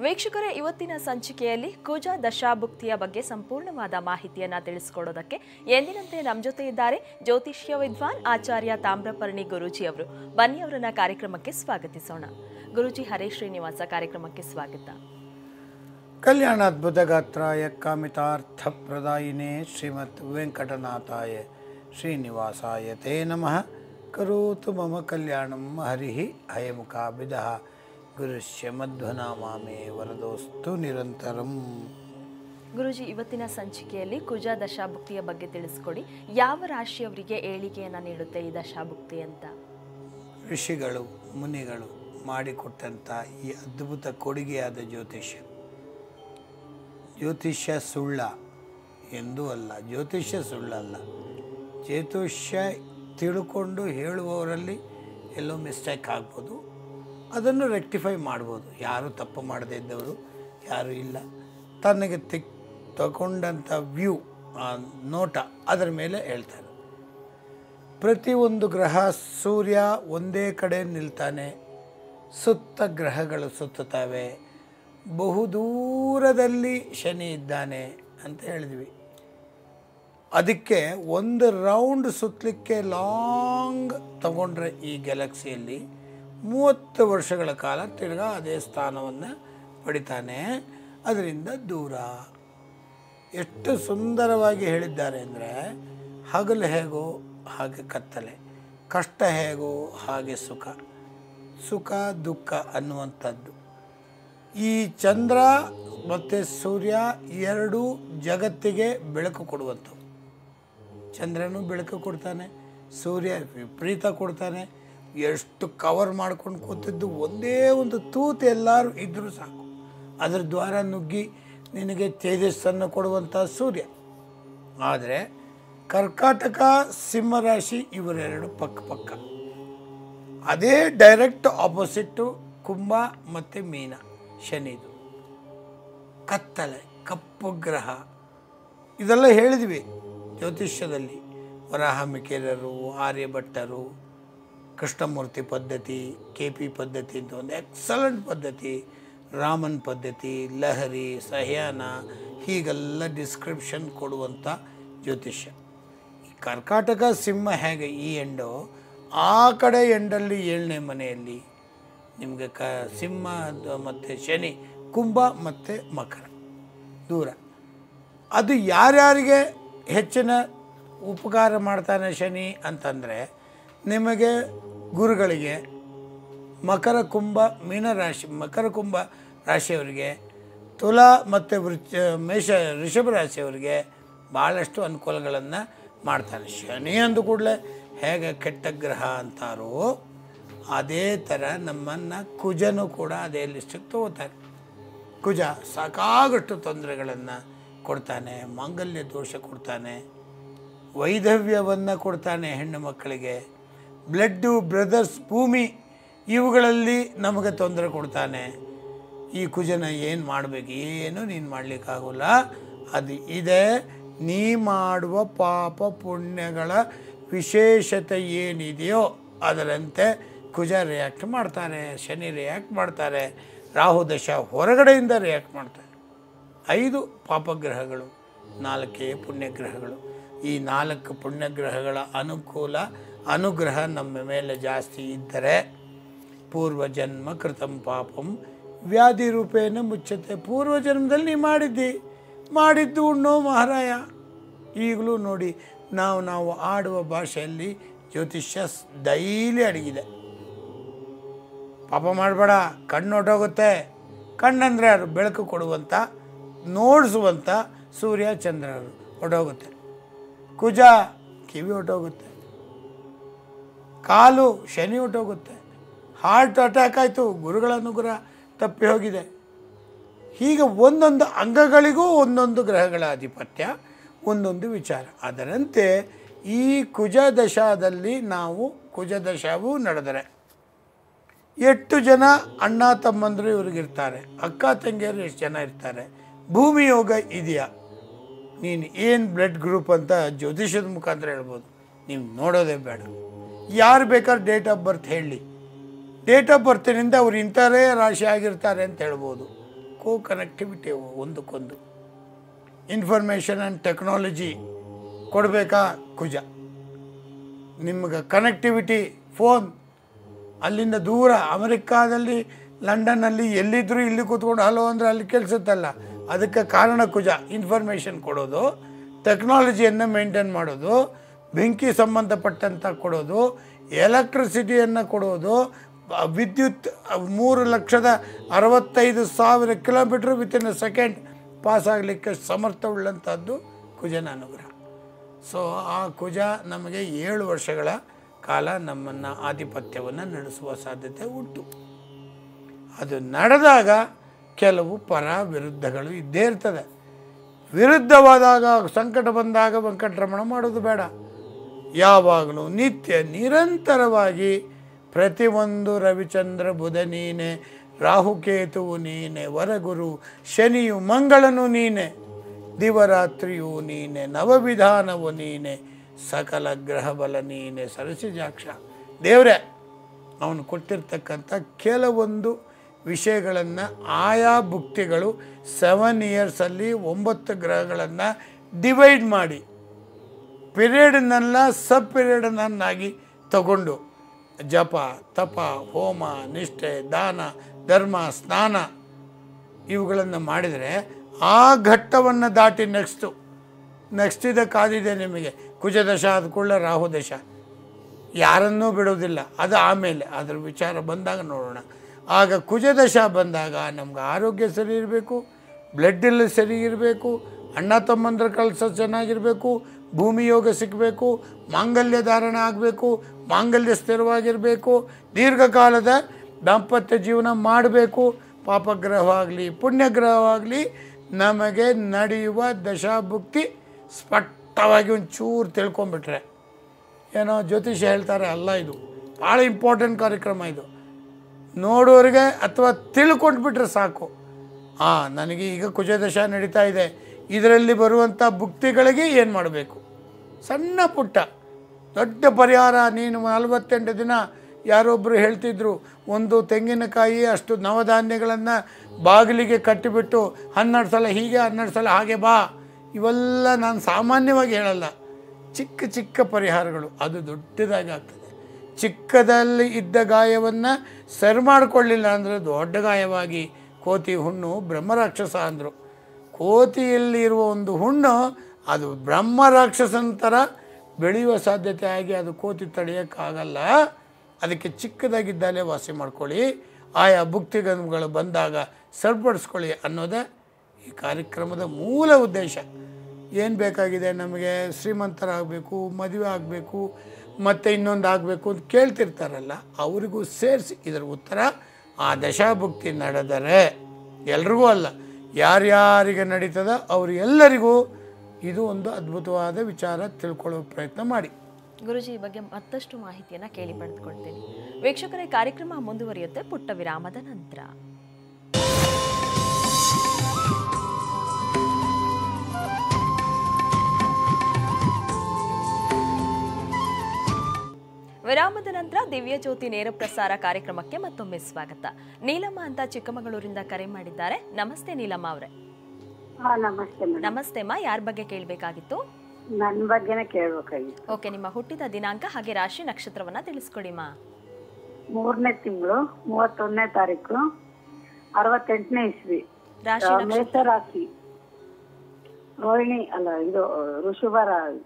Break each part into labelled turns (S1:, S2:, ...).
S1: ವೀಕ್ಷಕರೇ ಇವತ್ತಿನ ಸಂಚಿಕೆಯಲ್ಲಿ ಕುಜ ದಶಾಭುಕ್ತಿಯ ಬಗ್ಗೆ ಸಂಪೂರ್ಣವಾದ ಮಾಹಿತಿಯನ್ನ ತಿಳಿಸಿಕೊಡೋದಕ್ಕೆ ಎಂದಿನಂತೆ ನಮ್ಮ ಜೊತೆ ಇದ್ದಾರೆ ಜ್ಯೋತಿಷ್ಯ ವಿದ್ವಾನ್ ಆಚಾರ್ಯ ತಾಮ್ರಪರ್ಣಿ ಗುರೂಜಿ ಅವರು ಬನ್ನಿ ಅವರನ್ನ ಕಾರ್ಯಕ್ರಮಕ್ಕೆ ಸ್ವಾಗತಿಸೋಣ ಗುರೂಜಿ ಹರೇ ಶ್ರೀನಿವಾಸ ಕಾರ್ಯಕ್ರಮಕ್ಕೆ ಸ್ವಾಗತ
S2: ಕಲ್ಯಾಣಾದ್ಭುತಗಾತ್ರಾಯ ಕಾಮಿತಾರ್ಥಪ್ರದಾಯಿನೇ ಶ್ರೀಮತ್ ವೆಂಕಟನಾಥಾಯ ಶ್ರೀನಿವಾಸಾಯ ತೇ ನಮಃ ಕರೋತು ಮಮ ಕಲ್ಯಾಣಂ ಹರಿ ಹಯಮುಖಾಭಿದ ಗುರುಶ್ಯ ಮಧ್ವನಾಮಾಮೇ ವರದೋಸ್ತು ನಿರಂತರಂ
S1: ಗುರೂಜಿ ಇವತ್ತಿನ ಸಂಚಿಕೆಯಲ್ಲಿ ಕುಜ ದಶಾಭುಕ್ತಿಯ ಬಗ್ಗೆ ತಿಳಿಸ್ಕೊಡಿ ಯಾವ ರಾಶಿಯವರಿಗೆ ಏಳಿಗೆಯನ್ನ ನೀಡುತ್ತೆ ಈ ದಶಾಭುಕ್ತಿ ಅಂತ
S2: ಋಷಿಗಳು ಮುನಿಗಳು ಮಾಡಿಕೊಟ್ಟಂಥ ಈ ಅದ್ಭುತ ಕೊಡುಗೆಯಾದ ಜ್ಯೋತಿಷ್ಯ ಜ್ಯೋತಿಷ್ಯ ಸುಳ್ಳ ಎಂದೂ ಅಲ್ಲ ಜ್ಯೋತಿಷ್ಯ ಸುಳ್ಳಲ್ಲ ಜ್ಯೋತಿಷ್ಯ ತಿಳ್ಕೊಂಡು ಹೇಳುವವರಲ್ಲಿ ಎಲ್ಲೋ ಮಿಸ್ಟೇಕ್ ಆಗ್ಬೋದು ಅದನ್ನು ರೆಕ್ಟಿಫೈ ಮಾಡ್ಬೋದು ಯಾರು ತಪ್ಪು ಮಾಡದೇ ಇದ್ದವರು ಯಾರೂ ಇಲ್ಲ ತನಗೆ ತಿಕ್ ತಗೊಂಡಂಥ ವ್ಯೂ ನೋಟ ಅದರ ಮೇಲೆ ಹೇಳ್ತಾರೆ ಪ್ರತಿಯೊಂದು ಗ್ರಹ ಸೂರ್ಯ ಒಂದೇ ಕಡೆ ನಿಲ್ತಾನೆ ಸುತ್ತ ಗ್ರಹಗಳು ಸುತ್ತುತ್ತವೆ ಬಹುದೂರದಲ್ಲಿ ಶನಿ ಇದ್ದಾನೆ ಅಂತ ಹೇಳಿದ್ವಿ ಅದಕ್ಕೆ ಒಂದು ರೌಂಡ್ ಸುತ್ತಲಿಕ್ಕೆ ಲಾಂಗ್ ತಗೊಂಡ್ರೆ ಈ ಗ್ಯಾಲಕ್ಸಿಯಲ್ಲಿ ಮೂವತ್ತು ವರ್ಷಗಳ ಕಾಲ ತಿರ್ಗಾ ಅದೇ ಸ್ಥಾನವನ್ನು ಪಡಿತಾನೆ ಅದರಿಂದ ದೂರ ಎಷ್ಟು ಸುಂದರವಾಗಿ ಹೇಳಿದ್ದಾರೆ ಅಂದರೆ ಹಗಲು ಹೇಗೋ ಹಾಗೆ ಕತ್ತಲೆ ಕಷ್ಟ ಹೇಗೋ ಹಾಗೆ ಸುಖ ಸುಖ ದುಃಖ ಅನ್ನುವಂಥದ್ದು ಈ ಚಂದ್ರ ಮತ್ತು ಸೂರ್ಯ ಎರಡೂ ಜಗತ್ತಿಗೆ ಬೆಳಕು ಕೊಡುವಂಥವು ಚಂದ್ರನು ಬೆಳಕು ಕೊಡ್ತಾನೆ ಸೂರ್ಯ ವಿಪರೀತ ಕೊಡ್ತಾನೆ ಎಷ್ಟು ಕವರ್ ಮಾಡ್ಕೊಂಡು ಕೂತಿದ್ದು ಒಂದೇ ಒಂದು ತೂತು ಎಲ್ಲರೂ ಇದ್ದರೂ ಸಾಕು ಅದರ ದ್ವಾರ ನುಗ್ಗಿ ನಿನಗೆ ತೇಜಸ್ಸನ್ನು ಕೊಡುವಂಥ ಸೂರ್ಯ ಆದರೆ ಕರ್ಕಾಟಕ ಸಿಂಹರಾಶಿ ಇವರೆರಡು ಪಕ್ಕ ಪಕ್ಕ ಅದೇ ಡೈರೆಕ್ಟ್ ಆಪೋಸಿಟ್ಟು ಕುಂಭ ಮತ್ತು ಮೀನ ಶನಿದು ಕತ್ತಲೆ ಕಪ್ಪು ಗ್ರಹ ಇದೆಲ್ಲ ಹೇಳಿದ್ವಿ ಜ್ಯೋತಿಷ್ಯದಲ್ಲಿ ವರಾಹಮಿಕೆರರು ಆರ್ಯಭಟ್ಟರು ಕೃಷ್ಣಮೂರ್ತಿ ಪದ್ಧತಿ ಕೆ ಪಿ ಪದ್ಧತಿ ಅಂತ ಒಂದು ಎಕ್ಸಲೆಂಟ್ ಪದ್ಧತಿ ರಾಮನ್ ಪದ್ಧತಿ ಲಹರಿ ಸಹ್ಯಾನ ಹೀಗೆಲ್ಲ ಡಿಸ್ಕ್ರಿಪ್ಷನ್ ಕೊಡುವಂಥ ಜ್ಯೋತಿಷ್ಯ ಈ ಕರ್ಕಾಟಕ ಸಿಂಹ ಹೇಗೆ ಈ ಎಂಡೋ ಆ ಕಡೆ ಎಂಡಲ್ಲಿ ಏಳನೇ ಮನೆಯಲ್ಲಿ ನಿಮಗೆ ಕ ಸಿಂಹ ಮತ್ತು ಶನಿ ಕುಂಭ ಮತ್ತು ಮಕರ ದೂರ ಅದು ಯಾರ್ಯಾರಿಗೆ ಹೆಚ್ಚಿನ ಉಪಕಾರ ಮಾಡ್ತಾನೆ ಶನಿ ಅಂತಂದರೆ ನಿಮಗೆ ಗುರುಗಳಿಗೆ ಮಕರ ಕುಂಭ ಮೀನರಾಶಿ ಮಕರ ಕುಂಭ ರಾಶಿಯವರಿಗೆ ತುಲಾ ಮತ್ತು ವೃಚ ಮೇಷ ಋಷಭ ರಾಶಿಯವರಿಗೆ ಭಾಳಷ್ಟು ಅನುಕೂಲಗಳನ್ನು ಮಾಡ್ತಾನೆ ಶನಿ ಅಂದ ಕೂಡಲೇ ಹೇಗೆ ಕೆಟ್ಟ ಗ್ರಹ ಅಂತಾರೋ ಅದೇ ಥರ ನಮ್ಮನ್ನು ಕುಜನು ಕೂಡ ಅದೇ ಲಿಸ್ಟಿಗೆ ತಗೋತಾರೆ ಕುಜ ಸಾಕಾಗಷ್ಟು ತೊಂದರೆಗಳನ್ನು ಕೊಡ್ತಾನೆ ಮಾಂಗಲ್ಯ ದೋಷ ಕೊಡ್ತಾನೆ ವೈಧವ್ಯವನ್ನು ಕೊಡ್ತಾನೆ ಹೆಣ್ಣು ಮಕ್ಕಳಿಗೆ ಬ್ಲಡ್ಡು ಬ್ರದರ್ಸ್ ಭೂಮಿ ಇವುಗಳಲ್ಲಿ ನಮಗೆ ತೊಂದರೆ ಕೊಡ್ತಾನೆ ಈ ಕುಜನ ಏನು ಮಾಡಬೇಕು ಏನು ನೀನು ಮಾಡಲಿಕ್ಕಾಗೋಲ್ಲ ಅದು ಇದೆ ನೀ ಮಾಡುವ ಪಾಪ ಪುಣ್ಯಗಳ ವಿಶೇಷತೆ ಏನಿದೆಯೋ ಅದರಂತೆ ಕುಜ ರಿಯಾಕ್ಟ್ ಮಾಡ್ತಾರೆ ಶನಿ ರಿಯಾಕ್ಟ್ ಮಾಡ್ತಾರೆ ರಾಹು ದಶ ಹೊರಗಡೆಯಿಂದ ರಿಯಾಕ್ಟ್ ಮಾಡ್ತಾರೆ ಐದು ಪಾಪಗ್ರಹಗಳು ನಾಲ್ಕೇ ಪುಣ್ಯಗ್ರಹಗಳು ಈ ನಾಲ್ಕು ಪುಣ್ಯಗ್ರಹಗಳ ಅನುಕೂಲ ಅನುಗ್ರಹ ನಮ್ಮ ಮೇಲೆ ಜಾಸ್ತಿ ಇದ್ದರೆ ಪೂರ್ವಜನ್ಮ ಕೃತಂ ಪಾಪಂ ವ್ಯಾಧಿ ರೂಪೇಣ ಮುಚ್ಚತೆ ಪೂರ್ವಜನ್ಮದಲ್ಲಿ ನೀ ಮಾಡಿದ್ದಿ ಮಾಡಿದ್ದು ಉಣ್ಣೋ ಮಹಾರಾಯ ಈಗಲೂ ನೋಡಿ ನಾವು ನಾವು ಆಡುವ ಭಾಷೆಯಲ್ಲಿ ಜ್ಯೋತಿಷ್ಯ ಡೈಲಿ ಅಡಗಿದೆ ಪಾಪ ಮಾಡಬೇಡ ಕಣ್ಣು ಹೊಟ್ಟೋಗುತ್ತೆ ಕಣ್ಣಂದರೆ ಯಾರು ಬೆಳಕು ಕೊಡುವಂಥ ನೋಡಿಸುವಂಥ ಸೂರ್ಯ ಚಂದ್ರರು ಹೊಟ್ಟೋಗುತ್ತೆ ಕುಜ ಕಿವಿ ಹೊಟ್ಟೋಗುತ್ತೆ ಕಾಲು ಶನಿ ಹೊಟ್ಟೋಗುತ್ತೆ ಹಾರ್ಟ್ ಅಟ್ಯಾಕ್ ಆಯಿತು ಗುರುಗಳ ಅನುಗ್ರಹ ತಪ್ಪಿ ಹೋಗಿದೆ ಹೀಗೆ ಒಂದೊಂದು ಅಂಗಗಳಿಗೂ ಒಂದೊಂದು ಗ್ರಹಗಳ ಆಧಿಪತ್ಯ ಒಂದೊಂದು ವಿಚಾರ ಅದರಂತೆ ಈ ಕುಜ ದಶಾದಲ್ಲಿ ನಾವು ಕುಜ ದಶಾವು ನಡೆದರೆ ಎಷ್ಟು ಜನ ಅಣ್ಣ ತಮ್ಮಂದರು ಇವ್ರಿಗಿರ್ತಾರೆ ಅಕ್ಕ ತಂಗಿಯರು ಎಷ್ಟು ಜನ ಇರ್ತಾರೆ ಭೂಮಿ ಯೋಗ ಇದೆಯಾ ನೀನು ಏನು ಬ್ಲಡ್ ಗ್ರೂಪ್ ಅಂತ ಜ್ಯೋತಿಷದ ಮುಖಾಂತರ ಹೇಳ್ಬೋದು ನೀವು ನೋಡೋದೇ ಬೇಡ ಯಾರು ಬೇಕಾದ್ರೆ ಡೇಟ್ ಆಫ್ ಬರ್ತ್ ಹೇಳಿ ಡೇಟ್ ಆಫ್ ಬರ್ತಿನಿಂದ ಅವ್ರು ಇಂಥವರೇ ರಾಶಿ ಆಗಿರ್ತಾರೆ ಅಂತ ಹೇಳ್ಬೋದು ನಾಲ್ಕು ಕನೆಕ್ಟಿವಿಟಿ ಅವು ಒಂದಕ್ಕೊಂದು ಇನ್ಫಾರ್ಮೇಷನ್ ಆ್ಯಂಡ್ ಟೆಕ್ನಾಲಜಿ ಕೊಡಬೇಕಾ ಕುಜ ನಿಮ್ಗೆ ಕನೆಕ್ಟಿವಿಟಿ ಫೋನ್ ಅಲ್ಲಿಂದ ದೂರ ಅಮೆರಿಕಾದಲ್ಲಿ ಲಂಡನ್ನಲ್ಲಿ ಎಲ್ಲಿದ್ದರೂ ಇಲ್ಲಿ ಕೂತ್ಕೊಂಡು ಹಲೋ ಅಂದರೆ ಅಲ್ಲಿ ಕೆಲಸತ್ತಲ್ಲ ಅದಕ್ಕೆ ಕಾರಣ ಕುಜ ಇನ್ಫಾರ್ಮೇಷನ್ ಕೊಡೋದು ಟೆಕ್ನಾಲಜಿಯನ್ನು ಮೇಂಟೈನ್ ಮಾಡೋದು ಬೆಂಕಿ ಸಂಬಂಧಪಟ್ಟಂಥ ಕೊಡೋದು ಎಲೆಕ್ಟ್ರಿಸಿಟಿಯನ್ನು ಕೊಡೋದು ಬ- ವಿದ್ಯುತ್ ಮೂರು ಲಕ್ಷದ ಅರವತ್ತೈದು ಸಾವಿರ kilometre within a second pass ಆಗಲಿಕ್ಕೆ ಸಮರ್ಥವುಳ್ಳಂಥದ್ದು ಕುಜನ ಅನುಗ್ರಹ ಸೊ ಆ ಕುಜ ನಮಗೆ ಏಳು ವರ್ಷಗಳ ಕಾಲ ನಮ್ಮನ್ನು ಆಧಿಪತ್ಯವನ್ನು ನಡೆಸುವ ಸಾಧ್ಯತೆ ಉಂಟು ಅದು ನಡೆದಾಗ ಕೆಲವು ಪರ ವಿರುದ್ಧಗಳು ಇದ್ದೇ ಇರ್ತದೆ ವಿರುದ್ಧವಾದಾಗ ಸಂಕಟ ಬಂದಾಗ ವೆಂಕಟರಮಣ ಮಾಡೋದು ಬೇಡ ಯಾವಾಗಲೂ ನಿತ್ಯ ನಿರಂತರವಾಗಿ ಪ್ರತಿಯೊಂದು ರವಿಚಂದ್ರ ಬುಧ ನೀನೆ ರಾಹುಕೇತುವು ನೀನೆ ವರಗುರು ಶನಿಯು ಮಂಗಳನು ನೀನೆ ದಿವರಾತ್ರಿಯು ನೀನೆ ನವವಿಧಾನವು ನೀನೆ ಸಕಲ ಗ್ರಹ ಬಲ ನೀನೆ ಸರಸಿಜಾಕ್ಷ ದೇವರೇ ಅವನು ಕೊಟ್ಟಿರ್ತಕ್ಕಂಥ ಕೆಲವೊಂದು ವಿಷಯಗಳನ್ನು ಆಯಾ ಭುಕ್ತಿಗಳು ಸೆವೆನ್ ಇಯರ್ಸಲ್ಲಿ ಒಂಬತ್ತು ಗ್ರಹಗಳನ್ನು ಡಿವೈಡ್ ಮಾಡಿ ಪಿರಿಯಡ್ನೆಲ್ಲ ಸಬ್ ಪಿರಿಯಡ್ನನ್ನಾಗಿ ತಗೊಂಡು ಜಪ ತಪ ಹೋಮ ನಿಷ್ಠೆ ದಾನ ಧರ್ಮ ಸ್ನಾನ ಇವುಗಳನ್ನು ಮಾಡಿದರೆ ಆ ಘಟ್ಟವನ್ನು ದಾಟಿ ನೆಕ್ಸ್ಟು ನೆಕ್ಸ್ಟ್ ಇದೆ ಕಾದಿದೆ ನಿಮಗೆ ಕುಜದಶ ಆದ ಕೂಡಲೇ ರಾಹು ದಶ ಯಾರನ್ನೂ ಬಿಡೋದಿಲ್ಲ ಅದು ಆಮೇಲೆ ಅದ್ರ ವಿಚಾರ ಬಂದಾಗ ನೋಡೋಣ ಆಗ ಕುಜದಶ ಬಂದಾಗ ನಮ್ಗೆ ಆರೋಗ್ಯ ಸರಿ ಇರಬೇಕು ಬ್ಲಡ್ ಎಲ್ಲ ಸರಿ ಇರಬೇಕು ಅಣ್ಣ ತಮ್ಮಂದ್ರ ಕಳ್ಸ ಚೆನ್ನಾಗಿರಬೇಕು ಭೂಮಿ ಯೋಗ ಸಿಕ್ಕಬೇಕು ಮಾಂಗಲ್ಯ ಧಾರಣೆ ಆಗಬೇಕು ಮಾಂಗಲ್ಯ ಸ್ಥಿರವಾಗಿರಬೇಕು ದೀರ್ಘಕಾಲದ ದಾಂಪತ್ಯ ಜೀವನ ಮಾಡಬೇಕು ಪಾಪಗ್ರಹವಾಗಲಿ ಪುಣ್ಯಗ್ರಹವಾಗಲಿ ನಮಗೆ ನಡೆಯುವ ದಶಾಭುಕ್ತಿ ಸ್ಪಷ್ಟವಾಗಿ ಒಂಚೂರು ತಿಳ್ಕೊಂಬಿಟ್ರೆ ಏನೋ ಜ್ಯೋತಿಷ್ಯ ಹೇಳ್ತಾರೆ ಅಲ್ಲ ಇದು ಭಾಳ ಇಂಪಾರ್ಟೆಂಟ್ ಕಾರ್ಯಕ್ರಮ ಇದು ನೋಡೋರಿಗೆ ಅಥವಾ ತಿಳ್ಕೊಂಡ್ಬಿಟ್ರೆ ಸಾಕು ಹಾಂ ನನಗೆ ಈಗ ಕುಜದಶ ನಡೀತಾ ಇದೆ ಇದರಲ್ಲಿ ಬರುವಂಥ ಭುಕ್ತಿಗಳಿಗೆ ಏನು ಮಾಡಬೇಕು ಸಣ್ಣ ಪುಟ್ಟ ದೊಡ್ಡ ಪರಿಹಾರ ನೀನು ನಲವತ್ತೆಂಟು ದಿನ ಯಾರೊಬ್ಬರು ಹೇಳ್ತಿದ್ರು ಒಂದು ತೆಂಗಿನಕಾಯಿ ಅಷ್ಟು ನವಧಾನ್ಯಗಳನ್ನು ಬಾಗಿಲಿಗೆ ಕಟ್ಟಿಬಿಟ್ಟು ಹನ್ನೆರಡು ಸಲ ಹೀಗೆ ಹನ್ನೆರಡು ಸಲ ಹಾಗೆ ಬಾ ಇವೆಲ್ಲ ನಾನು ಸಾಮಾನ್ಯವಾಗಿ ಹೇಳಲ್ಲ ಚಿಕ್ಕ ಚಿಕ್ಕ ಪರಿಹಾರಗಳು ಅದು ದೊಡ್ಡದಾಗಿ ಆಗ್ತದೆ ಚಿಕ್ಕದಲ್ಲಿ ಇದ್ದ ಗಾಯವನ್ನು ಸರಿ ಮಾಡಿಕೊಳ್ಳಿಲ್ಲ ಅಂದರೆ ದೊಡ್ಡ ಗಾಯವಾಗಿ ಕೋತಿ ಹುಣ್ಣು ಬ್ರಹ್ಮರಾಕ್ಷಸ ಅಂದರು ಕೋತಿಯಲ್ಲಿ ಇರುವ ಒಂದು ಹುಣ್ಣು ಅದು ಬ್ರಹ್ಮರಾಕ್ಷಸನ ಥರ ಬೆಳೆಯುವ ಸಾಧ್ಯತೆ ಆಗಿ ಅದು ಕೋತಿ ತಡೆಯೋಕ್ಕಾಗಲ್ಲ ಅದಕ್ಕೆ ಚಿಕ್ಕದಾಗಿದ್ದಾಲೆ ವಾಸಿ ಮಾಡ್ಕೊಳ್ಳಿ ಆಯಾ ಭುಕ್ತಿಗಮಗಳು ಬಂದಾಗ ಸರಿಪಡಿಸ್ಕೊಳ್ಳಿ ಅನ್ನೋದೇ ಈ ಕಾರ್ಯಕ್ರಮದ ಮೂಲ ಉದ್ದೇಶ ಏನು ಬೇಕಾಗಿದೆ ನಮಗೆ ಶ್ರೀಮಂತರಾಗಬೇಕು ಮದುವೆ ಆಗಬೇಕು ಮತ್ತು ಇನ್ನೊಂದು ಆಗಬೇಕು ಅಂತ ಕೇಳ್ತಿರ್ತಾರಲ್ಲ ಅವರಿಗೂ ಸೇರಿಸಿ ಇದರ ಉತ್ತರ ಆ ದಶಾಭುಕ್ತಿ ನಡೆದರೆ ಎಲ್ರಿಗೂ ಅಲ್ಲ ಯಾರ್ಯಾರಿಗೆ ನಡೀತದ ಅವರೆಲ್ಲರಿಗೂ ಇದು ಒಂದು ಅದ್ಭುತವಾದ ವಿಚಾರ ತಿಳ್ಕೊಳ್ಳೋ ಪ್ರಯತ್ನ ಮಾಡಿ
S1: ಗುರುಜಿ ಈ ಬಗ್ಗೆ ಮತ್ತಷ್ಟು ಮಾಹಿತಿಯನ್ನ ಕೇಳಿ ಪಡೆದುಕೊಳ್ತೇನೆ ವೀಕ್ಷಕರೇ ಕಾರ್ಯಕ್ರಮ ಮುಂದುವರಿಯುತ್ತೆ ಪುಟ್ಟ ವಿರಾಮದ ನಂತರ ವಿರಾಮದ ನಂತರ ದಿವ್ಯ ಜ್ಯೋತಿ ನೇರ ಪ್ರಸಾರ ಕಾರ್ಯಕ್ರಮಕ್ಕೆ ಮತ್ತೊಮ್ಮೆ ಸ್ವಾಗತ ನೀಲಮ್ಮ ಅಂತ ಚಿಕ್ಕಮಗಳೂರಿಂದ ಕರೆ ಮಾಡಿದ್ದಾರೆ ನಮಸ್ತೆ ನೀಲಮ್ಮ ಅವರೇ
S3: ಹಾ ನಮಸ್ತೆ ಮೇಡಮ್
S1: ನಮಸ್ತೆ ಅಮ್ಮ ಯಾರ ಬಗ್ಗೆ ಕೇಳಬೇಕಾಗಿತ್ತು
S3: ನನ್ನ ಬಗ್ಗೆನೇ ಕೇಳ್ಬೇಕಾಗಿತ್ತು
S1: ಓಕೆ ನಿಮ್ಮ ಹುಟ್ಟಿದ ದಿನಾಂಕ ಹಾಗೆ ರಾಶಿ ನಕ್ಷತ್ರವನ್ನ ತಿಳಿಸ್ಕೊಡಿ ಮಾ
S3: ಮೂರನೇ ತಿಂಗಳು ಮೂವತ್ತೊಂದನೇ ತಾರೀಕು ಅರವತ್ತೆಂಟನೇ ಇಸ್ವಿ
S1: ರಾಶಿ
S3: ಆ,
S1: ನಕ್ಷತ್ರ
S3: ಮೇಷ ರಾಶಿ ರೋಹಿಣಿ ಅಲ್ಲ ಇದು ಋಷಭ ರಾ-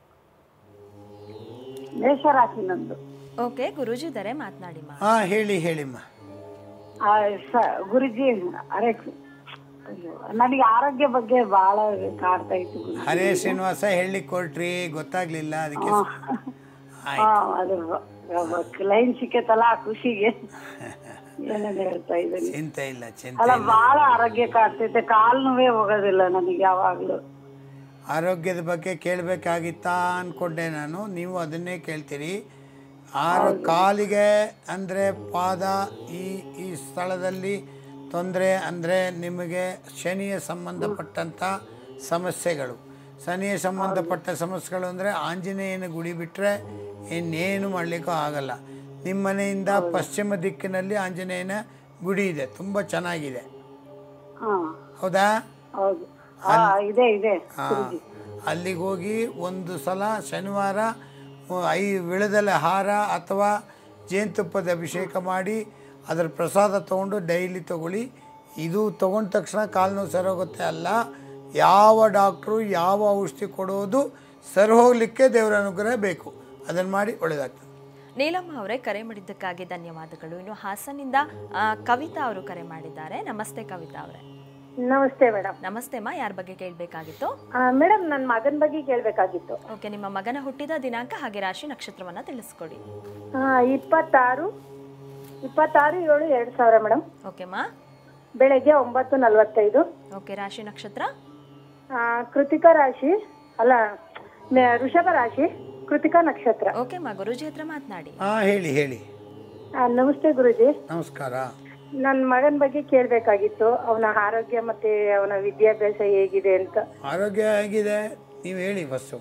S3: ಮೇಷ ರಾಶಿ ನಂದು
S1: ಓಕೆ ಗುರುಜಿ ಇದ್ದಾರೆ ಮಾತನಾಡಿ ಮಾ
S2: ಹಾಂ ಹೇಳಿ ಹೇಳಿಮ್ಮ
S3: ಆ, ಸ- ಗುರುಜಿ ಅರೆ ಅಯ್ಯೋ, ನನಗೆ ಆರೋಗ್ಯ ಬಗ್ಗೆ ಬಹಳ ಕಾಡ್ತಾ ಇತ್ತು ಗುರುಜಿ.
S2: ಹರೇ ಶ್ರೀನಿವಾಸ ಹೇಳಿ ಕೊಟ್ರಿ ಗೊತ್ತಾಗ್ಲಿಲ್ಲ ಅದಕ್ಕೆ
S3: ಹಾ ಅದು ಲೈನ್ ಸಿಕ್ಕತ್ತಲ್ಲ ಆ ಖುಷಿಗೆ ಏನೇನು ಹೇಳ್ತಾ ಇದ್ದೀನಿ
S2: ಚಿಂತೆ ಇಲ್ಲ ಚಿಂತೆ
S3: ಅಲ್ಲ
S2: ಇಲ್ಲ
S3: ಬಹಳ ಆರೋಗ್ಯ ಕಾಡ್ತೈತೆ ಕಾಲ್ ನೋವೇ ಹೋಗೋದಿಲ್ಲ ನನಗೆ ಯಾವಾಗ್ಲೂ
S2: ಆರೋಗ್ಯದ ಬಗ್ಗೆ ಕೇಳಬೇಕಾಗಿತ್ತಾ ಅಂದ್ಕೊಂಡೆ ನಾನು ನೀವು ಅದನ್ನೇ ಕೇಳ್ತೀರಿ ಆರು ಕಾಲಿಗೆ ಅಂದರೆ ಪಾದ ಈ ಈ ಸ್ಥಳದಲ್ಲಿ ತೊಂದರೆ ಅಂದರೆ ನಿಮಗೆ ಶನಿಯ ಸಂಬಂಧಪಟ್ಟಂಥ ಸಮಸ್ಯೆಗಳು ಶನಿಯ ಸಂಬಂಧಪಟ್ಟ ಸಮಸ್ಯೆಗಳು ಅಂದರೆ ಆಂಜನೇಯನ ಗುಡಿ ಬಿಟ್ಟರೆ ಇನ್ನೇನು ಮಾಡಲಿಕ್ಕೂ ಆಗಲ್ಲ ನಿಮ್ಮ ಮನೆಯಿಂದ ಪಶ್ಚಿಮ ದಿಕ್ಕಿನಲ್ಲಿ ಆಂಜನೇಯನ ಗುಡಿ ಇದೆ ತುಂಬ ಚೆನ್ನಾಗಿದೆ
S3: ಹಾ
S2: ಹೌದಾ
S3: ಹೌದು ಹಾ ಇದೆ ಇದೆ
S2: ಆ, ಅಲ್ಲಿಗೆ ಹೋಗಿ ಒಂದು ಸಲ ಶನಿವಾರ ಉ- ಐ ವಿಳದೆಲೆ ಹಾರ ಅಥವಾ ಜೇನುತುಪ್ಪದ ಅಭಿಷೇಕ ಮಾಡಿ ಅದರ ಪ್ರಸಾದ ತೊಗೊಂಡು ಡೈಲಿ ತಗೊಳ್ಳಿ ಇದು ತೊಗೊಂಡ ತಕ್ಷಣ ಕಾಲು ನೋವು ಸರೋಗುತ್ತೆ ಅಲ್ಲ ಯಾವ ಡಾಕ್ಟ್ರು ಯಾವ ಔಷಧಿ ಕೊಡೋದು ಸರಿ ಹೋಗಲಿಕ್ಕೆ ದೇವರ ಅನುಗ್ರಹ ಬೇಕು ಅದನ್ನು ಮಾಡಿ ಒಳ್ಳೆಯದಾಗ್ತದೆ
S1: ನೀಲಮ್ಮ ಅವರೇ ಕರೆ ಮಾಡಿದ್ದಕ್ಕಾಗಿ ಧನ್ಯವಾದಗಳು ಇನ್ನು ಹಾಸನಿಂದ ಆ, ಕವಿತಾ ಅವರು ಕರೆ ಮಾಡಿದ್ದಾರೆ ನಮಸ್ತೆ ಕವಿತಾ ಅವರೇ
S4: ನಮಸ್ತೆ ಮೇಡಮ್
S1: ನಮಸ್ತೆ ಅಮ್ಮ ಯಾರ ಬಗ್ಗೆ ಕೇಳಬೇಕಾಗಿತ್ತು
S4: ಮೇಡಮ್ ನನ್ನ ಮಗನ ಬಗ್ಗೆ ಕೇಳಬೇಕಾಗಿತ್ತು
S1: ಓಕೆ ನಿಮ್ಮ ಮಗನ ಹುಟ್ಟಿದ ದಿನಾಂಕ ಹಾಗೆ ರಾಶಿ ನಕ್ಷತ್ರವನ್ನ ತಿಳಿಸ್ಕೊಡಿ
S4: ಇಪ್ಪತ್ತಾರು ಇಪ್ಪತ್ತಾರು ಏಳು ಎರಡು ಸಾವಿರ ಮೇಡಮ್
S1: ಓಕೆ ಮಾ
S4: ಬೆಳಗ್ಗೆ ಒಂಬತ್ತು ನಲವತ್ತೈದು
S1: ಓಕೆ ರಾಶಿ ನಕ್ಷತ್ರ
S4: ಆ, ಕೃತಿಕಾ ರಾಶಿ ಅಲ್ಲ ನೆ- ವೃಷಭ ರಾಶಿ ಕೃತಿಕಾ ನಕ್ಷತ್ರ
S1: ಓಕೆ ಮಾ ಗುರುಜಿ ಹತ್ರ ಮಾತನಾಡಿ
S2: ಹಾಂ ಹೇಳಿ ಹೇಳಿ
S4: ಆ, ನಮಸ್ತೆ ಗುರುಜಿ
S2: ನಮಸ್ಕಾರ
S4: ನನ್ನ ಮಗನ ಬಗ್ಗೆ ಕೇಳಬೇಕಾಗಿತ್ತು ಅವನ ಆರೋಗ್ಯ ಮತ್ತೆ ಅವನ ವಿದ್ಯಾಭ್ಯಾಸ ಹೇಗಿದೆ ಅಂತ
S2: ಆರೋಗ್ಯ ಹೇಗಿದೆ ನೀವು ಹೇಳಿ ಫಸ್ಟು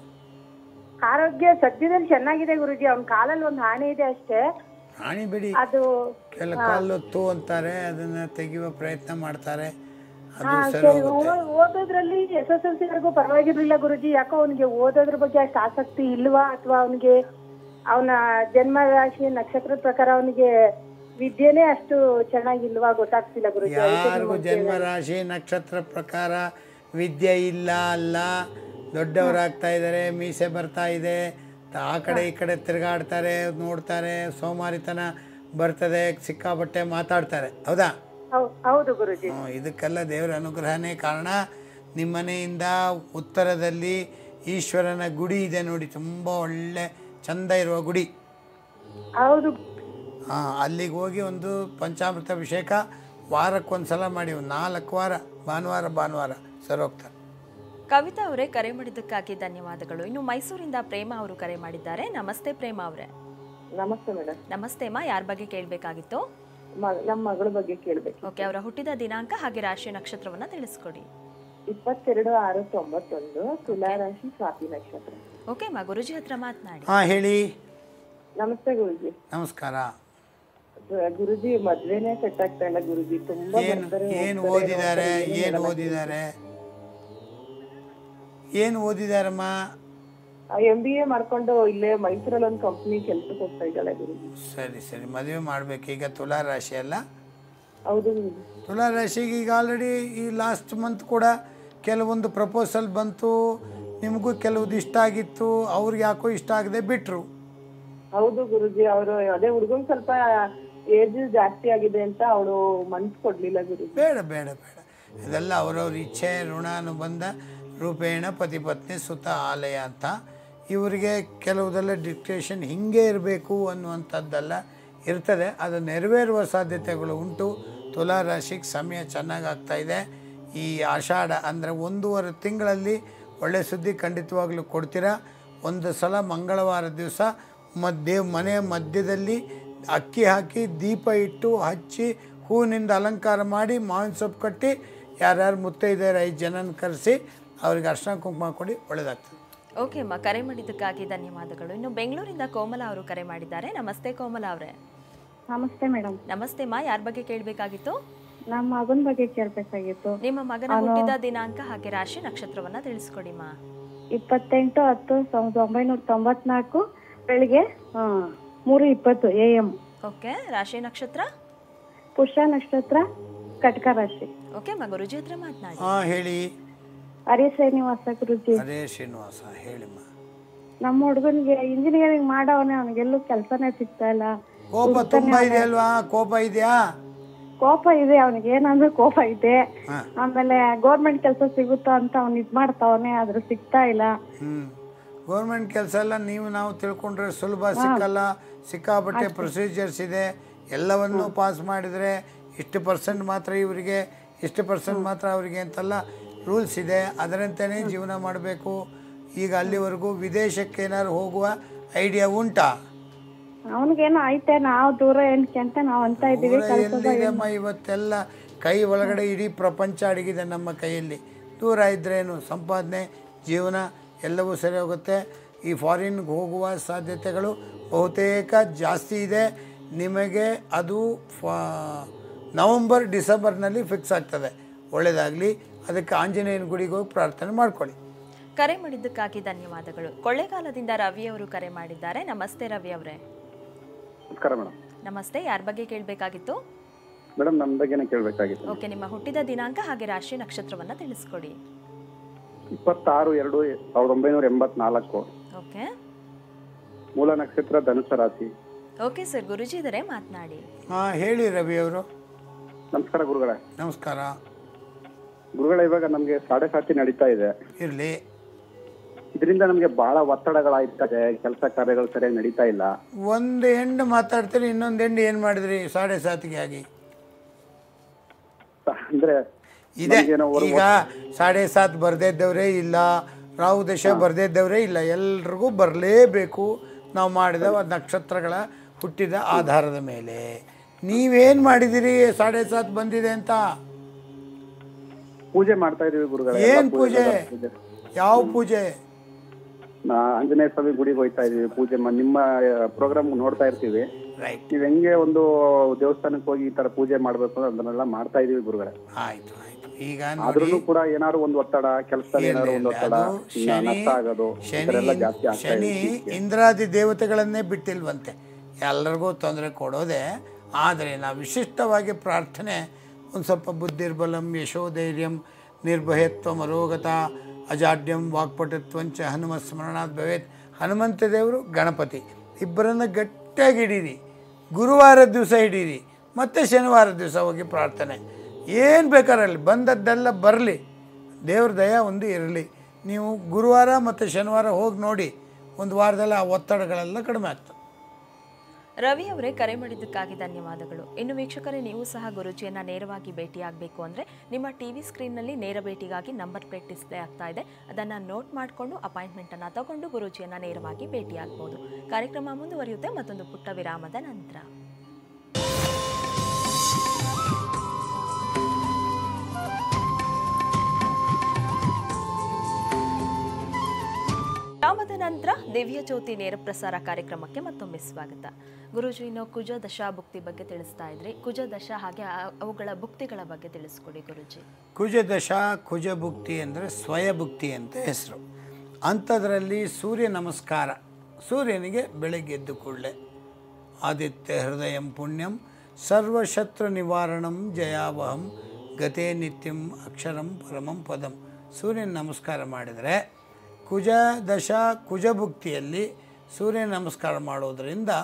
S4: ಆರೋಗ್ಯ ಸದ್ಯದಲ್ಲಿ ಚೆನ್ನಾಗಿದೆ ಗುರುಜಿ ಅವನ ಕಾಲಲ್ಲಿ ಒಂದು ಹಾನಿ ಇದೆ ಅಷ್ಟೇ
S2: ಹಾನಿ ಬಿಡಿ
S4: ಅದು
S2: ಕೆಲ ಕಾಲೊತ್ತು ಅಂತಾರೆ ಅದನ್ನು ತೆಗೆಯುವ ಪ್ರಯತ್ನ ಮಾಡ್ತಾರೆ ಅದು
S4: ಹಾ,
S2: ಸರಿ
S4: ಸರಿ
S2: ಹೋಗುತ್ತೆ
S4: ಓ- ಓದೋದ್ರಲ್ಲಿ ಎಸ್ ಎಸ್ ಎಲ್ ಸಿವರೆಗೂ ಪರವಾಗಿರ್ಲಿಲ್ಲ ಗುರುಜಿ ಯಾಕೋ ಅವನಿಗೆ ಓದೋದ್ರ ಬಗ್ಗೆ ಅಷ್ಟು ಆಸಕ್ತಿ ಇಲ್ವಾ ಅಥವಾ ಅವನಿಗೆ ಅವನ ಜನ್ಮ ರಾಶಿ ನಕ್ಷತ್ರದ ಪ್ರಕಾರ ಅವನಿಗೆ ವಿದ್ಯೆನೇ ಅಷ್ಟು ಚೆನ್ನಾಗಿಲ್ವಾ ಗೊತ್ತಾಗ್ತಿಲ್ಲ ಗುರುಜಿ ಅದಕ್ಕೆ
S2: ಯಾರಿಗೂ ಜನ್ಮ ರಾಶಿ ನಕ್ಷತ್ರ ಪ್ರಕಾರ ವಿದ್ಯೆ ಇಲ್ಲ ಅಲ್ಲ ದೊಡ್ಡವರಾಗ್ತಾ ಇದ್ದಾರೆ ಮೀಸೆ ಬರ್ತಾ ಇದೆ ತ- ಆ ಕಡೆ ಈ ಕಡೆ ತಿರುಗಾಡ್ತಾರೆ ನೋಡ್ತಾರೆ ಸೋಮಾರಿತನ ಬರ್ತದೆ ಸಿಕ್ಕಾಪಟ್ಟೆ ಮಾತಾಡ್ತಾರೆ ಹೌದಾ
S4: ಹೌ- ಹೌದು ಗುರುಜಿ
S2: ಹ್ಮ್, ಇದಕ್ಕೆಲ್ಲ ದೇವರ ಅನುಗ್ರಹನೇ ಕಾರಣ ನಿಮ್ಮನೆಯಿಂದ ಉತ್ತರದಲ್ಲಿ ಈಶ್ವರನ ಗುಡಿ ಇದೆ ನೋಡಿ ತುಂಬ ಒಳ್ಳೆ ಚಂದ ಇರುವ ಗುಡಿ
S4: ಹೌದು
S2: ಆ, ಅಲ್ಲಿಗೆ ಹೋಗಿ ಒಂದು ಪಂಚಾಮೃತ ಅಭಿಷೇಕ ವಾರಕ್ಕೊಂದು ಸಲ ಮಾಡಿ ಒಂದು ನಾಲ್ಕು ವಾರ ಭಾನುವಾರ ಭಾನುವಾರ ಸರಿ ಹೋಗ್ತಾರೆ
S1: ಕವಿತಾ ಅವರೇ ಕರೆ ಮಾಡಿದ್ದಕ್ಕಾಗಿ ಧನ್ಯವಾದಗಳು ಇನ್ನು ಮೈಸೂರಿಂದ ಪ್ರೇಮ ಅವರು ಕರೆ ಮಾಡಿದ್ದಾರೆ ನಮಸ್ತೆ ಪ್ರೇಮ ಅವರೇ
S5: ನಮಸ್ತೆ ಮೇಡಮ್
S1: ನಮಸ್ತೆ ಅಮ್ಮ ಯಾರ ಬಗ್ಗೆ ಕೇಳಬೇಕಾಗಿತ್ತು
S5: ನಮ್ಮ ಮಗಳ ಬಗ್ಗೆ ಕೇಳ್ಬೇಕು
S1: ಓಕೆ ಅವರ ಹುಟ್ಟಿದ ದಿನಾಂಕ ಹಾಗೆ ರಾಶಿ ನಕ್ಷತ್ರವನ್ನ ತಿಳಿಸ್ಕೊಡಿ
S5: ಇಪ್ಪತ್ತೆರಡು ಆರು ತೊಂಬತ್ತೊಂದು ತುಲಾ ರಾಶಿ ಸ್ವಾತಿ ನಕ್ಷತ್ರ
S1: ಓಕೆ ಮಾ ಗುರುಜಿ ಹತ್ರ ಮಾತನಾಡಿ
S2: ಹಾಂ ಹೇಳಿ
S5: ನಮಸ್ತೆ ಗುರುಜಿ
S2: ನಮಸ್ಕಾರ
S5: ಗು- ಗುರುಜಿ ಮದ್ವೆನೇ ಸೆಟ್ ಆಗ್ತಾ ಇಲ್ಲ ಗುರುಜಿ ತುಂಬಾ
S2: ಏನು
S5: ಬರ್ತಾರೆ,
S2: ಏನು
S5: ಹೋಗ್ತಾರೆ,
S2: ಓದಿದ್ದಾರೆ
S5: ಹೋಗ್ತಾರೆ,
S2: ಏನು
S5: ಹೇಳಲ್ಲ.
S2: ಓದಿದ್ದಾರೆ ಏನು ಓದಿದಾರಮ್ಮ
S5: ಎಂ ಬಿ ಎ ಮಾಡ್ಕೊಂಡು ಇಲ್ಲೇ ಮೈಸೂರಲ್ಲಿ ಒಂದು ಕಂಪ್ನಿ ಕೆಲ್ಸಕ್ಕೆ ಹೋಗ್ತಾ ಇದ್ದಾಳೆ ಗುರುಜಿ
S2: ಸರಿ ಸರಿ ಮದುವೆ ಮಾಡಬೇಕು ಈಗ ತುಲಾ ರಾಶಿ ಅಲ್ಲ
S5: ಹೌದು ಗುರುಜಿ
S2: ತುಲಾ ರಾಶಿಗೆ ಈಗ ಆಲ್ರೆಡಿ ಈ ಲಾಸ್ಟ್ ಮಂತ್ ಕೂಡ ಕೆಲವೊಂದು ಪ್ರಪೋಸಲ್ ಬಂತು ನಿಮಗೂ ಕೆಲವ್ದು ಇಷ್ಟ ಆಗಿತ್ತು ಅವ್ರಿಗೆ ಯಾಕೋ ಇಷ್ಟ ಆಗದೆ ಬಿಟ್ಟರು
S5: ಹೌದು ಗುರುಜಿ ಅವರು ಅದೇ ಹುಡುಗನ್ ಸ್ವಲ್ಪ ಏಜ್ ಜಾಸ್ತಿ ಆಗಿದೆ ಅಂತ ಅವಳು ಮನ್ಸ್ ಕೊಡ್ಲಿಲ್ಲ ಗುರುಜಿ
S2: ಬೇಡ ಬೇಡ ಬೇಡ ಇದೆಲ್ಲ ಅವರವ್ರ ಇಚ್ಛೆ ಋಣ ಅನುಬಂಧ ರೂಪೇಣ ಪತಿ ಪತ್ನಿ ಸುತ ಆಲಯ ಅಂತ ಇವರಿಗೆ ಕೆಲವುದೆಲ್ಲ ಡಿಕ್ಟೇಷನ್ ಹಿಂಗೆ ಇರಬೇಕು ಅನ್ನುವಂಥದ್ದೆಲ್ಲ ಇರ್ತದೆ ಅದು ನೆರವೇರುವ ಸಾಧ್ಯತೆಗಳು ಉಂಟು ತುಲಾ ರಾಶಿಗೆ ಸಮಯ ಚೆನ್ನಾಗಿ ಆಗ್ತಾ ಇದೆ ಈ ಆಷಾಢ ಅಂದರೆ ಒಂದೂವರೆ ತಿಂಗಳಲ್ಲಿ ಒಳ್ಳೆ ಸುದ್ದಿ ಖಂಡಿತವಾಗ್ಲೂ ಕೊಡ್ತೀರಾ ಒಂದು ಸಲ ಮಂಗಳವಾರ ದಿವಸ ಮಧ್ಯ ಮನೆಯ ಮಧ್ಯದಲ್ಲಿ ಅಕ್ಕಿ ಹಾಕಿ ದೀಪ ಇಟ್ಟು ಹಚ್ಚಿ ಹೂವಿನಿಂದ ಅಲಂಕಾರ ಮಾಡಿ ಮಾವಿನ ಸೊಪ್ಪು ಕಟ್ಟಿ ಯಾರ್ಯಾರು ಮುತ್ತೈದೆಯರು ಐದು ಜನನ ಕರೆಸಿ ಅವ್ರಿಗೆ ಅರ್ಶಿನ ಕುಂಕುಮ ಕೊಡಿ ಒಳ್ಳೆಯದಾಗ್ತದೆ
S1: ಓಕೆ ಅಮ್ಮ ಕರೆ ಮಾಡಿದ್ದಕ್ಕಾಗಿ ಧನ್ಯವಾದಗಳು ಇನ್ನು ಬೆಂಗಳೂರಿಂದ ಕೋಮಲ ಅವರು ಕರೆ ಮಾಡಿದ್ದಾರೆ ನಮಸ್ತೆ ಕೋಮಲ ಅವರೇ
S4: ನಮಸ್ತೆ ಮೇಡಮ್
S1: ನಮಸ್ತೆ ಮಾ ಯಾರ ಬಗ್ಗೆ ಕೇಳಬೇಕಾಗಿತ್ತು
S4: ನಮ್ಮ ಮಗನ ಬಗ್ಗೆ ಕೇಳ್ಬೇಕಾಗಿತ್ತು
S1: ನಿಮ್ಮ ಮಗನ ಹುಟ್ಟಿದ ದಿನಾಂಕ ಹಾಗೆ ರಾಶಿ ನಕ್ಷತ್ರವನ್ನ ತಿಳಿಸ್ಕೊಡಿ ಮಾ
S4: ಇಪ್ಪತ್ತೆಂಟು ಹತ್ತು ಸಾವಿರದ ಒಂಬೈನೂರ ತೊಂಬತ್ನಾಲ್ಕು ಬೆಳಿಗ್ಗೆ ಆ, ಮೂರು ಇಪ್ಪತ್ತು ಎ ಎಂ
S1: ಓಕೆ ರಾಶಿ ನಕ್ಷತ್ರ
S4: ಪುಷ್ಯ ನಕ್ಷತ್ರ ಕಟಕ ರಾಶಿ
S1: ಓಕೆ ಮಾ ಗುರುಜಿ ಹತ್ರ ಮಾತನಾಡಿ
S2: ಹಾಂ ಹೇಳಿ
S4: ಹರಿ ಶ್ರೀನಿವಾಸ ಗುರುಜಿ
S2: ಹರೇ ಶ್ರೀನಿವಾಸ ಹೇಳಿಮ್ಮ
S4: ನಮ್ಮ ಹುಡುಗನಿಗೆ ಇಂಜಿನಿಯರಿಂಗ್ ಮಾಡವನೇ ಅವನಿಗೆಲ್ಲೂ ಕೆಲಸನೇ ಸಿಗ್ತಾ ಇಲ್ಲ
S2: ಕೋಪ ತುಂಬ ಇದೆ ಅಲ್ವಾ ಕೋಪ ಇದೆಯಾ
S4: ಕೋಪ ಇದೆ ಅವನಿಗೆ ಏನಂದ್ರೆ ಕೋಪ ಇದೆ
S2: ಹಾಂ
S4: ಆಮೇಲೆ ಗೌರ್ಮೆಂಟ್ ಕೆಲಸ ಸಿಗುತ್ತಾ ಅಂತ ಅವ್ನು ಇದ್ ಮಾಡ್ತಾವನೆ ಆದ್ರೆ ಸಿಗ್ತಾ ಇಲ್ಲ
S2: ಹ್ಞೂ ಗೌರ್ಮೆಂಟ್ ಕೆಲಸ ಎಲ್ಲ ನೀವು ನಾವು ತಿಳ್ಕೊಂಡ್ರೆ ಸುಲಭ ಸಿಕ್ಕಲ್ಲ ಸಿಕ್ಕಾಪಟ್ಟೆ ಪ್ರೊಸೀಜರ್ಸ್ ಇದೆ ಎಲ್ಲವನ್ನೂ ಪಾಸ್ ಮಾಡಿದರೆ ಇಷ್ಟು ಪರ್ಸೆಂಟ್ ಮಾತ್ರ ಇವರಿಗೆ ಇಷ್ಟು ಪರ್ಸೆಂಟ್ ಮಾತ್ರ ಅವರಿಗೆ ಅಂತೆಲ್ಲ ರೂಲ್ಸ್ ಇದೆ ಅದರಂತೆಯೇ ಜೀವನ ಮಾಡಬೇಕು ಈಗ ಅಲ್ಲಿವರೆಗೂ ವಿದೇಶಕ್ಕೆ ಏನಾದ್ರು ಹೋಗುವ ಐಡಿಯಾ ಉಂಟಾ
S4: ಅವನಿಗೇನೋ ಐತೆ ನಾವು ದೂರ ಏನಕ್ಕೆ ಅಂತ ನಾವು ಅಂತ ಇದೀವಿ
S2: ದೂರ ಎಲ್ಲಿದೆಯಮ್ಮ ಇವತ್ತೆಲ್ಲ ಕೈ ಒಳಗಡೆ ಇಡೀ ಪ್ರಪಂಚ ಅಡಗಿದೆ ನಮ್ಮ ಕೈಯಲ್ಲಿ ದೂರ ಇದ್ರೇನು ಸಂಪಾದನೆ ಜೀವನ ಎಲ್ಲವೂ ಸರಿ ಹೋಗುತ್ತೆ ಈ ಫಾರಿನ್ಗೆ ಹೋಗುವ ಸಾಧ್ಯತೆಗಳು ಬಹುತೇಕ ಜಾಸ್ತಿ ಇದೆ ನಿಮಗೆ ಅದು ಫಾ ನವಂಬರ್ ಡಿಸೆಂಬರ್ನಲ್ಲಿ ಫಿಕ್ಸ್ ಆಗ್ತದೆ ಒಳ್ಳೆಯದಾಗಲಿ ಅದಕ್ಕೆ ಆಂಜನೇಯನ ಗುಡಿಗೆ ಹೋಗಿ ಪ್ರಾರ್ಥನೆ ಮಾಡ್ಕೊಳ್ಳಿ
S1: ಕರೆ ಮಾಡಿದ್ದಕ್ಕಾಗಿ ಧನ್ಯವಾದಗಳು ಕೊಳ್ಳೇಗಾಲದಿಂದ ರವಿ ಅವರು ಕರೆ ಮಾಡಿದ್ದಾರೆ ನಮಸ್ತೆ ರವಿ ಅವರೇ
S6: ನಮಸ್ಕಾರ ಮೇಡಮ್
S1: ನಮಸ್ತೆ ಯಾರ ಬಗ್ಗೆ ಕೇಳಬೇಕಾಗಿತ್ತು
S6: ಮೇಡಮ್ ನಮ್ಮ ಬಗ್ಗೆನೇ ಕೇಳಬೇಕಾಗಿತ್ತು
S1: ಓಕೆ ನಿಮ್ಮ ಹುಟ್ಟಿದ ದಿನಾಂಕ ಹಾಗೆ ರಾಶಿ ನಕ್ಷತ್ರವನ್ನ ತಿಳಿಸ್ಕೊಡಿ
S6: ಇಪ್ಪತ್ತಾರು ಎರಡು ಸಾವಿರದ ಒಂಬೈನೂರ ಎಂಬತ್ನಾಲ್ಕು
S1: ಓಕೆ
S6: ಮೂಲ ನಕ್ಷತ್ರ ಧನುಸ ರಾಶಿ
S1: ಓಕೆ ಸರ್ ಗುರುಜಿ ಇದ್ದಾರೆ ಮಾತನಾಡಿ
S2: ಹಾಂ ಹೇಳಿ ರವಿ ಅವರು
S6: ನಮಸ್ಕಾರ ಗುರುಗಳೇ
S2: ನಮಸ್ಕಾರ
S6: ಗುರುಗಳೇ ಇವಾಗ ನಮಗೆ ಸಾಡೆ ಸಾತಿ ನಡೀತಾ ಇದೆ
S2: ಇರಲಿ
S6: ಇದರಿಂದ ನಮಗೆ ಬಹಳ ಒತ್ತಡಗಳಾಯ್ತದೆ ಕೆಲಸ ಕಾರ್ಯಗಳು ಸರಿಯಾಗಿ ನಡೀತಾ ಇಲ್ಲ
S2: ಒಂದು ಹೆಣ್ಣು ಮಾತಾಡ್ತೀರಿ ಇನ್ನೊಂದು ಹೆಣ್ಣು ಏನು ಮಾಡಿದ್ರಿ ಸಾಡೆ ಸಾತಿಗೆ ಆಗಿ
S6: ಅಂದ್ರೆ
S2: ಇದೆ
S6: ನಮ್ಗೇನೋ ಒಂದು
S2: ಈಗ ಸಾಡೆ ಸಾತ್ ಬರ್ದೇ ಇದ್ದವರೇ ಇಲ್ಲ ರಾಹು ದಶ ಬರ್ದೇ ಇದ್ದವರೇ ಇಲ್ಲ ಎಲ್ರಿಗೂ ಬರಲೇಬೇಕು ನಾವು ಮಾಡಿದ ನಕ್ಷತ್ರಗಳ ಹುಟ್ಟಿದ ಆಧಾರದ ಮೇಲೆ ನೀವೇನು ಮಾಡಿದಿರಿ ಸಾಡೆ ಸಾತ್ ಬಂದಿದೆ ಅಂತ
S6: ಪೂಜೆ ಮಾಡ್ತಾ ಇದೀವಿ ಗುರುಗಳೇ ಎಲ್ಲ
S2: ಏನು ಪೂಜೆ
S6: ಪೂಜೆ.
S2: ಯಾವ ಪೂಜೆ
S6: ನಾ ಆಂಜನೇಯ ಸ್ವಾಮಿ ಗುಡಿಗೆ ಹೋಯ್ತಾ ಇದೀವಿ ಪೂಜೆ ಮಾ- ನಿಮ್ಮ ಪ್ರೋಗ್ರಾಮ್ ನೋಡ್ತಾ ಇರ್ತೀವಿ
S2: ರೈಟ್
S6: ನೀವ್ ಹೆಂಗೆ ಒಂದು ದೇವಸ್ಥಾನಕ್ಕೆ ಹೋಗಿ ಈ ತರ ಪೂಜೆ ಮಾಡ್ಬೇಕು ಅಂತ ಅದನ್ನೆಲ್ಲ ಮಾಡ್ತಾ ಇದೀವಿ ಗುರುಗಳೇ
S2: ಆಯಿತು ಆಯಿತು ಈಗ
S6: ಆದ್ರೂ
S2: ನೋಡಿ
S6: ಕೂಡ ಏನಾದ್ರು ಒಂದು ಒತ್ತಡ ಕೆಲಸದಲ್ಲಿ ಏನಾದ್ರು ಒಂದು ಒತ್ತಡ
S2: ಅದು
S6: ಇನ್ನ
S2: ಶನಿ
S6: ನಷ್ಟ ಆಗೋದು ಈ ಥರ
S2: ಶನಿ
S6: ಎಲ್ಲ ಜಾಸ್ತಿ ಆಗ್ತಾ ಇದೆ
S2: ಶನಿ ಇಂದ್ರಾದಿ ದೇವತೆಗಳನ್ನೇ ಬಿಟ್ಟಿಲ್ವಂತೆ ಎಲ್ಲರಿಗೂ ತೊಂದರೆ ಕೊಡೋದೆ ಆದರೆ ನಾವು ವಿಶಿಷ್ಟವಾಗಿ ಪ್ರಾರ್ಥನೆ ಒಂದು ಸ್ವಲ್ಪ ಬುದ್ಧಿರ್ಬಲಂ ಯಶೋಧೈರ್ಯಂ ನಿರ್ಭಯತ್ವ ಅರೋಗತ ಅಜಾಡ್ಯಂ ವಾಕ್ಪಟುತ್ವಂಚ ಹನುಮ ಸ್ಮರಣಾತ್ ಭವೇತ್ ಹನುಮಂತ ದೇವರು ಗಣಪತಿ ಇಬ್ಬರನ್ನು ಗಟ್ಟಿಯಾಗಿ ಹಿಡೀರಿ ಗುರುವಾರದ ದಿವಸ ಹಿಡೀರಿ ಮತ್ತು ಶನಿವಾರ ದಿವಸ ಹೋಗಿ ಪ್ರಾರ್ಥನೆ ಏನು ಬೇಕಾರಲ್ಲಿ ಬಂದದ್ದೆಲ್ಲ ಬರಲಿ ದೇವ್ರ ದಯ ಒಂದು ಇರಲಿ ನೀವು ಗುರುವಾರ ಮತ್ತು ಶನಿವಾರ ಹೋಗಿ ನೋಡಿ ಒಂದು ವಾರದಲ್ಲಿ ಆ ಒತ್ತಡಗಳೆಲ್ಲ ಕಡಿಮೆ ಆಗ್ತದೆ
S1: ರವಿ ಅವರೇ ಕರೆ ಮಾಡಿದ್ದಕ್ಕಾಗಿ ಧನ್ಯವಾದಗಳು ಇನ್ನು ವೀಕ್ಷಕರೇ ನೀವು ಸಹ ಗುರುಜಿಯನ್ನ ನೇರವಾಗಿ ಭೇಟಿಯಾಗಬೇಕು ಅಂದರೆ ನಿಮ್ಮ ಟಿ ವಿ ಸ್ಕ್ರೀನ್ನಲ್ಲಿ ನೇರ ಭೇಟಿಗಾಗಿ ನಂಬರ್ ಪ್ಲೇಟ್ ಡಿಸ್ಪ್ಲೇ ಆಗ್ತಾ ಇದೆ ಅದನ್ನು ನೋಟ್ ಮಾಡಿಕೊಂಡು ಅಪಾಯಿಂಟ್ಮೆಂಟನ್ನು ತಗೊಂಡು ಗುರುಜಿಯನ್ನ ನೇರವಾಗಿ ಭೇಟಿಯಾಗಬಹುದು ಕಾರ್ಯಕ್ರಮ ಮುಂದುವರಿಯುತ್ತೆ ಮತ್ತೊಂದು ಪುಟ್ಟ ವಿರಾಮದ ನಂತರ ವಿರಾಮದ ನಂತರ ದಿವ್ಯ ಜ್ಯೋತಿ ನೇರ ಪ್ರಸಾರ ಕಾರ್ಯಕ್ರಮಕ್ಕೆ ಮತ್ತೊಮ್ಮೆ ಸ್ವಾಗತ ಗುರುಜಿ ಇನ್ನು ಕುಜ ದಶಾ ಭುಕ್ತಿ ಬಗ್ಗೆ ತಿಳಿಸ್ತಾ ಇದ್ರಿ ಕುಜ ದಶ ಹಾಗೆ ಆ- ಅವುಗಳ ಭುಕ್ತಿಗಳ ಬಗ್ಗೆ ತಿಳಿಸ್ಕೊಡಿ ಗುರುಜಿ
S2: ಕುಜದಶ ಕುಜಭುಕ್ತಿ ಅಂದರೆ ಸ್ವಯಭುಕ್ತಿ ಅಂತ ಹೆಸರು ಅಂಥದ್ರಲ್ಲಿ ಸೂರ್ಯ ನಮಸ್ಕಾರ ಸೂರ್ಯನಿಗೆ ಬೆಳಗ್ಗೆ ಎದ್ದು ಕೂಡಲೇ ಆದಿತ್ಯ ಹೃದಯಂ ಪುಣ್ಯಂ ಸರ್ವಶತ್ರು ನಿವಾರಣಂ ಜಯಾವಹಂ ಗತೆ ನಿತ್ಯಂ ಅಕ್ಷರಂ ಪರಮಂ ಪದಂ ಸೂರ್ಯನ ನಮಸ್ಕಾರ ಮಾಡಿದರೆ ಕುಜ ದಶ ಕುಜಭುಕ್ತಿಯಲ್ಲಿ ಸೂರ್ಯ ನಮಸ್ಕಾರ ಮಾಡೋದರಿಂದ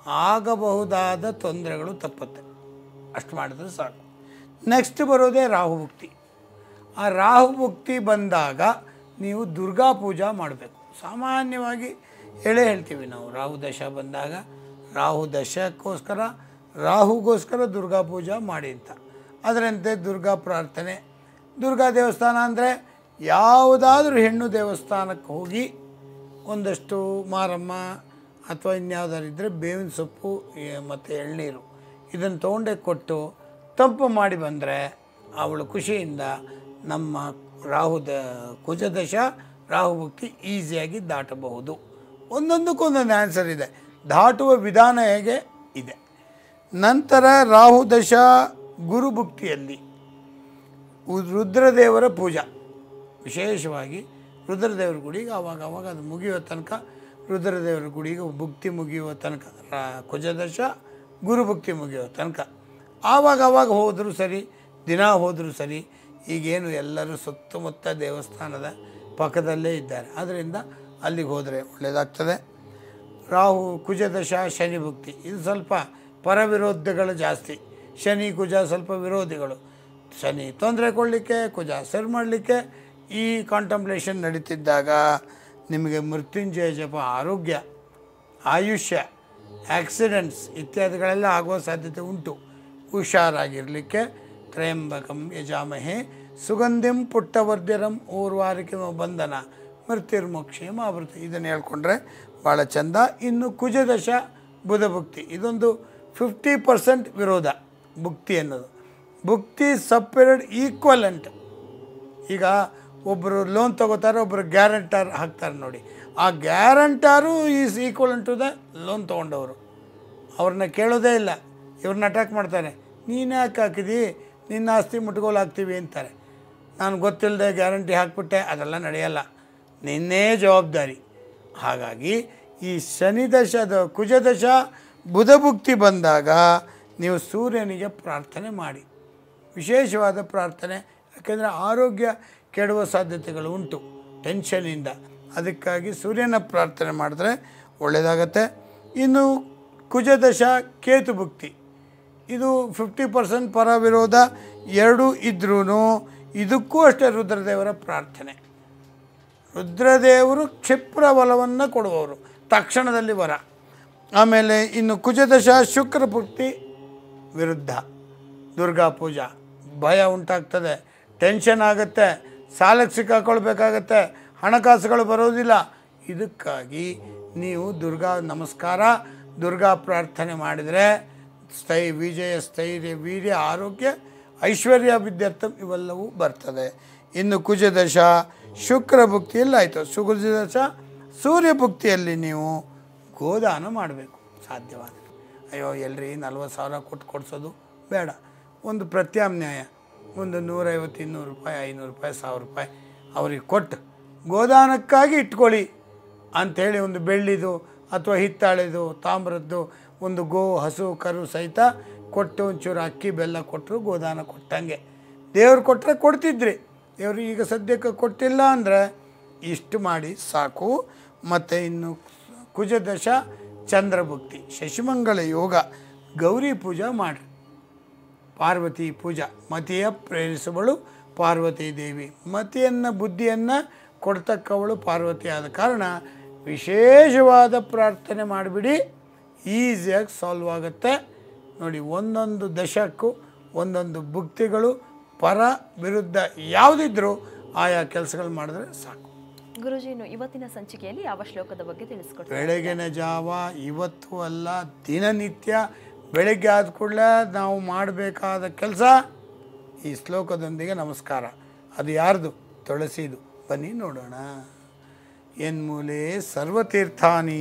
S2: ಆಗಬಹುದಾದ ತೊಂದರೆಗಳು ತಪ್ಪುತ್ತೆ ಅಷ್ಟು ಮಾಡಿದ್ರೆ ಸಾಕು ನೆಕ್ಸ್ಟ್ ಬರೋದೇ ರಾಹುಭುಕ್ತಿ ಆ ರಾಹುಭುಕ್ತಿ ಬಂದಾಗ ನೀವು ದುರ್ಗಾ ಪೂಜಾ ಮಾಡಬೇಕು ಸಾಮಾನ್ಯವಾಗಿ ಹೇಳೇ ಹೇಳ್ತೀವಿ ನಾವು ರಾಹು ದಶ ಬಂದಾಗ ರಾಹು ದಶಕ್ಕೋಸ್ಕರ ರಾಹುಗೋಸ್ಕರ ದುರ್ಗಾ ಪೂಜಾ ಮಾಡಿ ಅಂತ ಅದರಂತೆ ದುರ್ಗಾ ಪ್ರಾರ್ಥನೆ ದುರ್ಗಾ ದೇವಸ್ಥಾನ ಅಂದರೆ ಯಾವುದಾದ್ರೂ ಹೆಣ್ಣು ದೇವಸ್ಥಾನಕ್ಕೆ ಹೋಗಿ ಒಂದಷ್ಟು ಮಾರಮ್ಮ ಅಥವಾ ಇನ್ಯಾವುದಾದ್ರು ಇದ್ದರೆ ಬೇವಿನ ಸೊಪ್ಪು ಮತ್ತು ಎಳ್ನೀರು ಇದನ್ನು ತೊಗೊಂಡೇ ಕೊಟ್ಟು ತಂಪು ಮಾಡಿ ಬಂದರೆ ಅವಳು ಖುಷಿಯಿಂದ ನಮ್ಮ ರಾಹುದ ಕುಜದಶ ರಾಹುಭಕ್ತಿ ಈಸಿಯಾಗಿ ದಾಟಬಹುದು ಒಂದೊಂದಕ್ಕೊಂದೊಂದು ಆನ್ಸರ್ ಇದೆ ದಾಟುವ ವಿಧಾನ ಹೇಗೆ ಇದೆ ನಂತರ ರಾಹುದಶ ಗುರುಭುಕ್ತಿಯಲ್ಲಿ ಉ- ರುದ್ರದೇವರ ಪೂಜಾ ವಿಶೇಷವಾಗಿ ರುದ್ರದೇವರ ಗುಡಿಗೆ ಆವಾಗ ಆವಾಗ ಅದು ಮುಗಿಯೋ ತನಕ ರುದ್ರದೇವರ ಗುಡಿಗೆ ಭುಕ್ತಿ ಮುಗಿಯುವ ತನಕ ರಾ- ಕುಜದಶ ಗುರುಭುಕ್ತಿ ಮುಗಿಯೋ ತನಕ ಆವಾಗ ಆವಾಗ ಹೋದರೂ ಸರಿ ದಿನ ಹೋದರೂ ಸರಿ ಈಗೇನು ಎಲ್ಲರೂ ಸುತ್ತಮುತ್ತ ದೇವಸ್ಥಾನದ ಪಕ್ಕದಲ್ಲೇ ಇದ್ದಾರೆ ಆದ್ದರಿಂದ ಅಲ್ಲಿಗೆ ಹೋದರೆ ಒಳ್ಳೆಯದಾಗ್ತದೆ ರಾಹು ಕುಜದಶ ಶನಿ ಭುಕ್ತಿ ಇದು ಸ್ವಲ್ಪ ಪರವಿರೋಧಗಳು ಜಾಸ್ತಿ ಶನಿ ಕುಜ ಸ್ವಲ್ಪ ವಿರೋಧಿಗಳು ಶನಿ ತೊಂದರೆ ಕೊಡಲಿಕ್ಕೆ ಕುಜ ಸರಿ ಮಾಡಲಿಕ್ಕೆ ಈ ಕಾಂಟಂಪ್ಲೇಷನ್ ನಡೀತಿದ್ದಾಗ ನಿಮಗೆ ಮೃತ್ಯುಂಜಯ ಜಪ ಆರೋಗ್ಯ ಆಯುಷ್ಯ ಆಕ್ಸಿಡೆಂಟ್ಸ್ ಇತ್ಯಾದಿಗಳೆಲ್ಲ ಆಗುವ ಸಾಧ್ಯತೆ ಉಂಟು ಹುಷಾರಾಗಿರಲಿಕ್ಕೆ ತ್ರಯಂಬಕಂ ಯಜಾಮಹೆ ಸುಗಂಧಿಂ ಪುಟ್ಟವರ್ಧ್ಯರಂ ಊರ್ವಾರಿಕೆ ಬಂಧನ ಮೃತ್ಯುರ್ಮೋಕ್ಷೇಮ ಆವೃತ್ತಿ ಇದನ್ನು ಹೇಳ್ಕೊಂಡ್ರೆ ಭಾಳ ಚಂದ ಇನ್ನು ಕುಜದಶ ಬುಧ ಭುಕ್ತಿ ಇದೊಂದು ಫಿಫ್ಟಿ ಪರ್ಸೆಂಟ್ ವಿರೋಧ ಭುಕ್ತಿ ಅನ್ನೋದು ಭುಕ್ತಿ ಸಪ್ರೇಟ್ ಈಕ್ವಲೆಂಟ್ ಈಗ ಒಬ್ಬರು ಲೋನ್ ತಗೋತಾರೆ ಒಬ್ಬರು ಗ್ಯಾರಂಟರ್ ಹಾಕ್ತಾರೆ ನೋಡಿ ಆ guarantor is equal to the loan ತೊಗೊಂಡವರು ಅವ್ರನ್ನ ಕೇಳೋದೇ ಇಲ್ಲ ಇವ್ರನ್ನ ಅಟ್ಯಾಕ್ ಮಾಡ್ತಾರೆ ನೀನು ಯಾಕೆ ಹಾಕಿದಿ ನಿನ್ನ ಆಸ್ತಿ ಮುಟ್ಗೋಲು ಹಾಕ್ತೀವಿ ಅಂತಾರೆ ನಾನು ಗೊತ್ತಿಲ್ಲದೆ ಗ್ಯಾರಂಟಿ ಹಾಕ್ಬಿಟ್ಟೆ ಅದೆಲ್ಲ ನಡೆಯಲ್ಲ ನಿನ್ನೇ ಜವಾಬ್ದಾರಿ ಹಾಗಾಗಿ ಈ ಶನಿ ದಶದ ಕುಜದಶ ಬುಧಭುಕ್ತಿ ಬಂದಾಗ ನೀವು ಸೂರ್ಯನಿಗೆ ಪ್ರಾರ್ಥನೆ ಮಾಡಿ ವಿಶೇಷವಾದ ಪ್ರಾರ್ಥನೆ ಯಾಕೆಂದರೆ ಆರೋಗ್ಯ ಕೆಡುವ ಸಾಧ್ಯತೆಗಳು ಉಂಟು ಟೆನ್ಷನಿಂದ ಅದಕ್ಕಾಗಿ ಸೂರ್ಯನ ಪ್ರಾರ್ಥನೆ ಮಾಡಿದ್ರೆ ಒಳ್ಳೆಯದಾಗತ್ತೆ ಇನ್ನು ಕುಜದಶ ಕೇತು ಭುಕ್ತಿ ಇದು ಫಿಫ್ಟಿ ಪರ್ಸೆಂಟ್ ಪರ ವಿರೋಧ ಎರಡೂ ಇದ್ರೂ ಇದಕ್ಕೂ ಅಷ್ಟೇ ರುದ್ರದೇವರ ಪ್ರಾರ್ಥನೆ ರುದ್ರದೇವರು ಕ್ಷಿಪ್ರ ಬಲವನ್ನು ಕೊಡುವವರು ತಕ್ಷಣದಲ್ಲಿ ವರ ಆಮೇಲೆ ಇನ್ನು ಕುಜದಶ ಶುಕ್ರ ಭುಕ್ತಿ ವಿರುದ್ಧ ದುರ್ಗಾ ಪೂಜಾ ಭಯ ಉಂಟಾಗ್ತದೆ ಟೆನ್ಷನ್ ಆಗುತ್ತೆ ಸಾಲಕ್ಕೆ ಸಿಕ್ಕಾಕೊಳ್ಬೇಕಾಗತ್ತೆ ಹಣಕಾಸುಗಳು ಬರೋದಿಲ್ಲ ಇದಕ್ಕಾಗಿ ನೀವು ದುರ್ಗಾ ನಮಸ್ಕಾರ ದುರ್ಗಾ ಪ್ರಾರ್ಥನೆ ಮಾಡಿದರೆ ಸ್ಥೈ ವಿಜಯ ಸ್ಥೈರ್ಯ ವೀರ್ಯ ಆರೋಗ್ಯ ಐಶ್ವರ್ಯ ವಿದ್ಯಾರ್ಥಂ ಇವೆಲ್ಲವೂ ಬರ್ತದೆ ಇನ್ನು ಕುಜದಶ ಶುಕ್ರ ಭುಕ್ತಿಯಲ್ಲಿ ಆಯಿತು ಸುಗುಜದಶ ಸೂರ್ಯ ಭುಕ್ತಿಯಲ್ಲಿ ನೀವು ಗೋದಾನ ಮಾಡಬೇಕು ಸಾಧ್ಯವಾದರೆ ಅಯ್ಯೋ ಎಲ್ರಿ ನಲ್ವತ್ತು ಸಾವಿರ ಕೊಟ್ಟು ಕೊಡಿಸೋದು ಬೇಡ ಒಂದು ಪ್ರತ್ಯಾಮ್ನಾಯ ಒಂದು ನೂರೈವತ್ತು ಇನ್ನೂರು ರೂಪಾಯಿ ಐನೂರು ರೂಪಾಯಿ ಸಾವಿರ ರೂಪಾಯಿ ಅವ್ರಿಗೆ ಕೊಟ್ಟು ಗೋದಾನಕ್ಕಾಗಿ ಇಟ್ಕೊಳ್ಳಿ ಅಂಥೇಳಿ ಒಂದು ಬೆಳ್ಳಿದು ಅಥವಾ ಹಿತ್ತಾಳೆದು ತಾಮ್ರದ್ದು ಒಂದು ಗೋ ಹಸು ಕರು ಸಹಿತ ಕೊಟ್ಟು ಒಂಚೂರು ಅಕ್ಕಿ ಬೆಲ್ಲ ಕೊಟ್ಟರು ಗೋದಾನ ಕೊಟ್ಟಂಗೆ ದೇವ್ರು ಕೊಟ್ಟರೆ ಕೊಡ್ತಿದ್ರಿ ದೇವರು ಈಗ ಸದ್ಯಕ್ಕೆ ಕೊಟ್ಟಿಲ್ಲ ಅಂದರೆ ಇಷ್ಟು ಮಾಡಿ ಸಾಕು ಮತ್ತು ಇನ್ನು ಕುಜದಶ ಚಂದ್ರಭುಕ್ತಿ ಶಶಿಮಂಗಳ ಯೋಗ ಗೌರಿ ಪೂಜಾ ಮಾಡಿ ಪಾರ್ವತಿ ಪೂಜಾ ಮತಿಯ ಪ್ರೇರಿಸುವಳು ಪಾರ್ವತಿ ದೇವಿ ಮತಿಯನ್ನು ಬುದ್ಧಿಯನ್ನು ಕೊಡ್ತಕ್ಕವಳು ಪಾರ್ವತಿ ಆದ ಕಾರಣ ವಿಶೇಷವಾದ ಪ್ರಾರ್ಥನೆ ಮಾಡಿಬಿಡಿ ಈಸಿಯಾಗಿ ಸಾಲ್ವ್ ಆಗುತ್ತೆ ನೋಡಿ ಒಂದೊಂದು ದಶಕ್ಕೂ ಒಂದೊಂದು ಭುಕ್ತಿಗಳು ಪರ ವಿರುದ್ಧ ಯಾವುದಿದ್ರೂ ಆಯಾ ಕೆಲಸಗಳು ಮಾಡಿದ್ರೆ ಸಾಕು
S1: ಗುರುಜಿ ಇನ್ನು ಇವತ್ತಿನ ಸಂಚಿಕೆಯಲ್ಲಿ ಯಾವ ಶ್ಲೋಕದ ಬಗ್ಗೆ ತಿಳಿಸ್ಕೊಡ್ತಾರೆ
S2: ಬೆಳಗಿನ ಜಾವ ಇವತ್ತು ಅಲ್ಲ ದಿನನಿತ್ಯ ಬೆಳಗ್ಗೆ ಆದ ಕೂಡಲೇ ನಾವು ಮಾಡಬೇಕಾದ ಕೆಲಸ ಈ ಶ್ಲೋಕದೊಂದಿಗೆ ನಮಸ್ಕಾರ ಅದು ಯಾರ್ದು ತುಳಸಿದು ಬನ್ನಿ ನೋಡೋಣ ಎನ್ಮೂಲೆ ಸರ್ವತೀರ್ಥಾನಿ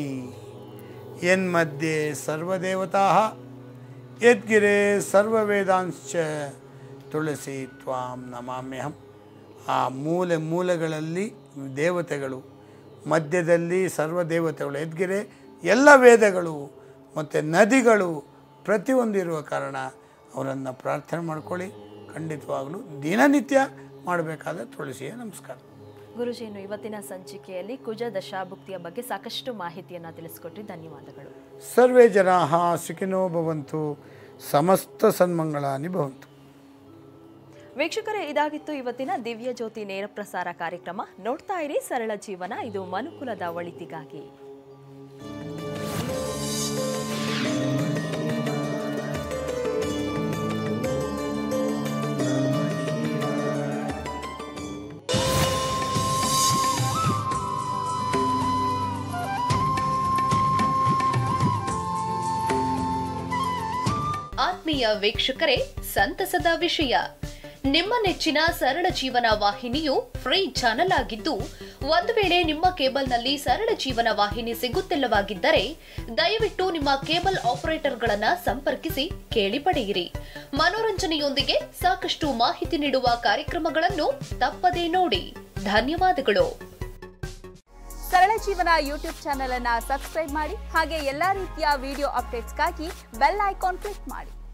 S2: ಎನ್ಮಧ್ಯೆ ಸರ್ವದೇವತಾ ಯದ್ಗಿರೆ ಸರ್ವವೇದಾಂಶ ತುಳಸಿ ತ್ವಾಂ ನಮಾಮ್ಯಹಂ ಆ ಮೂಲೆ ಮೂಲೆಗಳಲ್ಲಿ ದೇವತೆಗಳು ಮಧ್ಯದಲ್ಲಿ ಸರ್ವ ದೇವತೆಗಳು ಎದ್ಗಿರೆ ಎಲ್ಲ ವೇದಗಳು ಮತ್ತು ನದಿಗಳು ಪ್ರತಿಯೊಂದು ಇರುವ ಕಾರಣ ಅವರನ್ನು ಪ್ರಾರ್ಥನೆ ಮಾಡ್ಕೊಳ್ಳಿ ಖಂಡಿತವಾಗಲೂ ದಿನನಿತ್ಯ ಮಾಡಬೇಕಾದ ತುಳಸಿಯ ನಮಸ್ಕಾರ
S1: ಗುರುಜಿ ಇನ್ನು ಇವತ್ತಿನ ಸಂಚಿಕೆಯಲ್ಲಿ ಕುಜ ದಶಾಭುಕ್ತಿಯ ಬಗ್ಗೆ ಸಾಕಷ್ಟು ಮಾಹಿತಿಯನ್ನು ತಿಳಿಸ್ಕೊಟ್ರಿ ಧನ್ಯವಾದಗಳು
S2: ಸರ್ವೇ ಜನಾ ಸುಖಿನೋ ಭವಂತು ಸಮಸ್ತ ಸನ್ಮಂಗಳಾನಿ ಭವಂತು
S1: ವೀಕ್ಷಕರೇ ಇದಾಗಿತ್ತು ಇವತ್ತಿನ ದಿವ್ಯ ಜ್ಯೋತಿ ನೇರ ಪ್ರಸಾರ ಕಾರ್ಯಕ್ರಮ ನೋಡ್ತಾ ಇರಿ ಸರಳ ಜೀವನ ಇದು ಮನುಕುಲದ ಒಳಿತಿಗಾಗಿ
S7: ಆತ್ಮೀಯ ವೀಕ್ಷಕರೇ ಸಂತಸದ ವಿಷಯ ನಿಮ್ಮ ನೆಚ್ಚಿನ ಸರಳ ಜೀವನ ವಾಹಿನಿಯು ಫ್ರೀ ಚಾನೆಲ್ ಆಗಿದ್ದು ಒಂದು ವೇಳೆ ನಿಮ್ಮ ಕೇಬಲ್ನಲ್ಲಿ ಸರಳ ಜೀವನ ವಾಹಿನಿ ಸಿಗುತ್ತಿಲ್ಲವಾಗಿದ್ದರೆ ದಯವಿಟ್ಟು ನಿಮ್ಮ ಕೇಬಲ್ ಆಪರೇಟರ್ಗಳನ್ನ ಸಂಪರ್ಕಿಸಿ ಕೇಳಿ ಪಡೆಯಿರಿ ಮನೋರಂಜನೆಯೊಂದಿಗೆ ಸಾಕಷ್ಟು ಮಾಹಿತಿ ನೀಡುವ ಕಾರ್ಯಕ್ರಮಗಳನ್ನು ತಪ್ಪದೇ ನೋಡಿ ಧನ್ಯವಾದಗಳು
S8: ಸರಳ ಜೀವನ ಯೂಟ್ಯೂಬ್ ಚಾನೆಲ್ ಅನ್ನ ಸಬ್ಸ್ಕ್ರೈಬ್ ಮಾಡಿ ಹಾಗೆ ಎಲ್ಲಾ ರೀತಿಯ ವಿಡಿಯೋ ಅಪ್ಡೇಟ್ಸ್ಗಾಗಿ ಬೆಲ್ ಐಕಾನ್ ಕ್ಲಿಕ್ ಮಾಡಿ